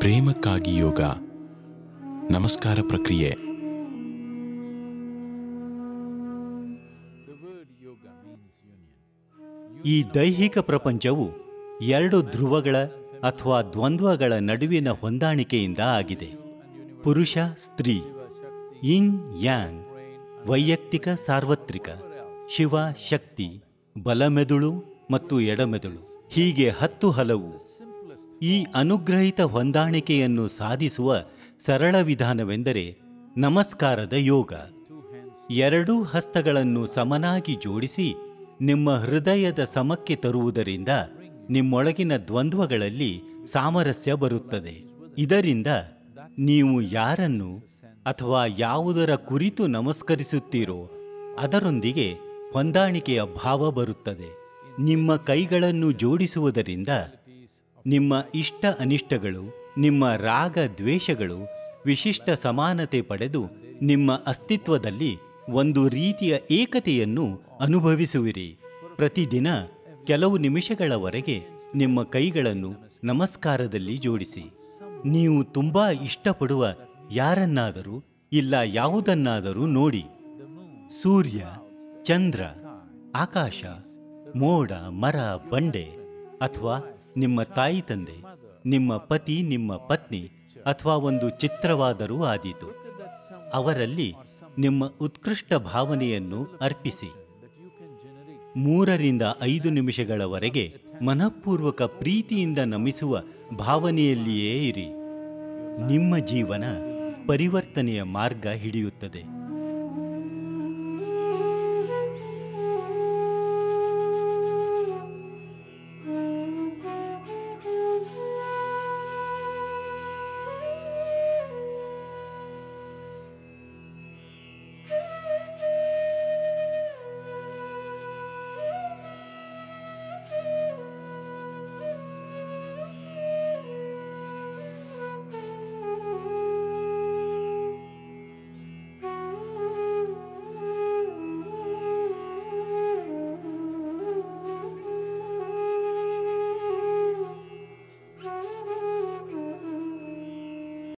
ಪ್ರೇಮಕ್ಕಾಗಿ ಯೋಗ ನಮಸ್ಕಾರ ಪ್ರಕ್ರಿಯೆ ಈ ದೈಹಿಕ ಪ್ರಪಂಚವು ಎರಡು ಧ್ರುವಗಳ ಅಥವಾ ದ್ವಂದ್ವಗಳ ನಡುವಿನ ಹೊಂದಾಣಿಕೆಯಿಂದ ಆಗಿದೆ ಪುರುಷ ಸ್ತ್ರೀ ಇನ್ ಯಾನ್ ವೈಯಕ್ತಿಕ ಸಾರ್ವತ್ರಿಕ ಶಿವ ಶಕ್ತಿ ಬಲಮೆದುಳು ಮತ್ತು ಎಡಮೆದುಳು ಹೀಗೆ ಹತ್ತು ಹಲವು ಈ ಅನುಗ್ರಹಿತ ಹೊಂದಾಣಿಕೆಯನ್ನು ಸಾಧಿಸುವ ಸರಳ ವಿಧಾನವೆಂದರೆ ನಮಸ್ಕಾರದ ಯೋಗ ಎರಡೂ ಹಸ್ತಗಳನ್ನು ಸಮನಾಗಿ ಜೋಡಿಸಿ ನಿಮ್ಮ ಹೃದಯದ ಸಮಕ್ಕೆ ತರುವುದರಿಂದ ನಿಮ್ಮೊಳಗಿನ ದ್ವಂದ್ವಗಳಲ್ಲಿ ಸಾಮರಸ್ಯ ಬರುತ್ತದೆ ಇದರಿಂದ ನೀವು ಯಾರನ್ನು ಅಥವಾ ಯಾವುದರ ಕುರಿತು ನಮಸ್ಕರಿಸುತ್ತೀರೋ ಅದರೊಂದಿಗೆ ಹೊಂದಾಣಿಕೆಯ ಭಾವ ಬರುತ್ತದೆ ನಿಮ್ಮ ಕೈಗಳನ್ನು ಜೋಡಿಸುವುದರಿಂದ ನಿಮ್ಮ ಇಷ್ಟ ಅನಿಷ್ಟಗಳು ನಿಮ್ಮ ರಾಗ ದ್ವೇಷಗಳು ವಿಶಿಷ್ಟ ಸಮಾನತೆ ಪಡೆದು ನಿಮ್ಮ ಅಸ್ತಿತ್ವದಲ್ಲಿ ಒಂದು ರೀತಿಯ ಏಕತೆಯನ್ನು ಅನುಭವಿಸುವಿರಿ ಪ್ರತಿದಿನ ಕೆಲವು ನಿಮಿಷಗಳವರೆಗೆ ನಿಮ್ಮ ಕೈಗಳನ್ನು ನಮಸ್ಕಾರದಲ್ಲಿ ಜೋಡಿಸಿ ನೀವು ತುಂಬಾ ಇಷ್ಟಪಡುವ ಯಾರನ್ನಾದರೂ ಇಲ್ಲ ಯಾವುದನ್ನಾದರೂ ನೋಡಿ ಸೂರ್ಯ ಚಂದ್ರ ಆಕಾಶ ಮೋಡ ಮರ ಬಂಡೆ ಅಥವಾ ನಿಮ್ಮ ತಾಯಿ ತಂದೆ ನಿಮ್ಮ ಪತಿ ನಿಮ್ಮ ಪತ್ನಿ ಅಥವಾ ಒಂದು ಚಿತ್ರವಾದರೂ ಆದೀತು ಅವರಲ್ಲಿ ನಿಮ್ಮ ಉತ್ಕೃಷ್ಟ ಭಾವನೆಯನ್ನು ಅರ್ಪಿಸಿ ಮೂರರಿಂದ ಐದು ನಿಮಿಷಗಳವರೆಗೆ ಮನಃಪೂರ್ವಕ ಪ್ರೀತಿಯಿಂದ ನಮಿಸುವ ಭಾವನೆಯಲ್ಲಿಯೇ ಇರಿ ನಿಮ್ಮ ಜೀವನ ಪರಿವರ್ತನೆಯ ಮಾರ್ಗ ಹಿಡಿಯುತ್ತದೆ